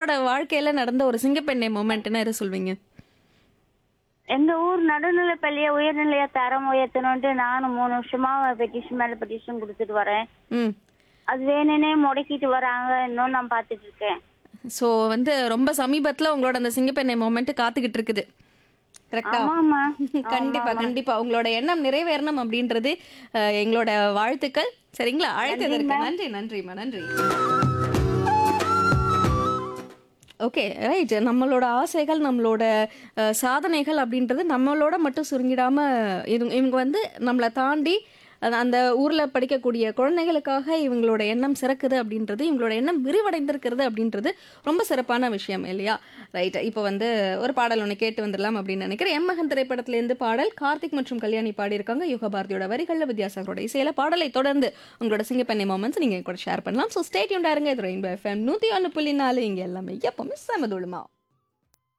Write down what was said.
உங்களோட வாழ்க்கையில நடந்த ஒரு சிங்கப்பெண்ணை மொமெண்ட்னா எதை சொல்வீங்க எங்க ஊர் நடுநிலைப்பள்ளிய உயர்நிலைய தரம் உயர்த்தணும்ட்டு நானும் மூணு வருஷமா பெட்டிஷன் மேல பெட்டிஷன் கொடுத்துட்டு வரேன் ம் அது வேணும்னே முடக்கிட்டு வராங்க இன்னும் நான் பாத்துட்டு இருக்கேன் ஸோ வந்து ரொம்ப சமீபத்துல உங்களோட அந்த சிங்கப்பெண்ணை மொமெண்ட் காத்துக்கிட்டு இருக்குது கரெக்டா ஆமாமா கண்டிப்பா கண்டிப்பா உங்களோட எண்ணம் நிறைவேறணும் அப்படின்றது அஹ், எங்களோட வாழ்த்துக்கள் சரிங்களா அழைத்ததற்கு நன்றி நன்றிம்மா நன்றி ஓகே ரைட் நம்மளோட ஆசைகள் நம்மளோட அஹ், சாதனைகள் அப்படின்றது நம்மளோட மட்டும் சுருங்கிடாம இவங்க இவங்க வந்து நம்மளை தாண்டி அந்த- அந்த ஊர்ல படிக்கக்கூடிய குழந்தைகளுக்காக இவங்களோட எண்ணம் சிறக்குது அப்படின்றது இவங்களோட எண்ணம் விரிவடைந்திருக்கிறது அப்படின்றது ரொம்ப சிறப்பான விஷயம் இல்லையா ரைட் இப்போ வந்து ஒரு பாடல் ஒன்று கேட்டு வந்துடலாம் அப்படின்னு நினைக்கிறேன் எம்மகன் திரைப்படத்திலேருந்து பாடல் கார்த்திக் மற்றும் கல்யாணி பாடியிருக்காங்க யுக பாரதியோட வரிகளில் வித்யாசாகரோட இசையில பாடலை தொடர்ந்து உங்களோட சிங்கப்பண்ணி மொமெண்ட்ஸ் நீங்க என் கூட ஷேர் பண்ணலாம் ஸோ ஸ்டேட்யூண்டாக இருங்க இது ரெயின்போ எஃப்எம் நூற்றி ஒன்று புள்ளி நாலு இங்கே எல்லாமே எப்பவுமே சமதுளுமா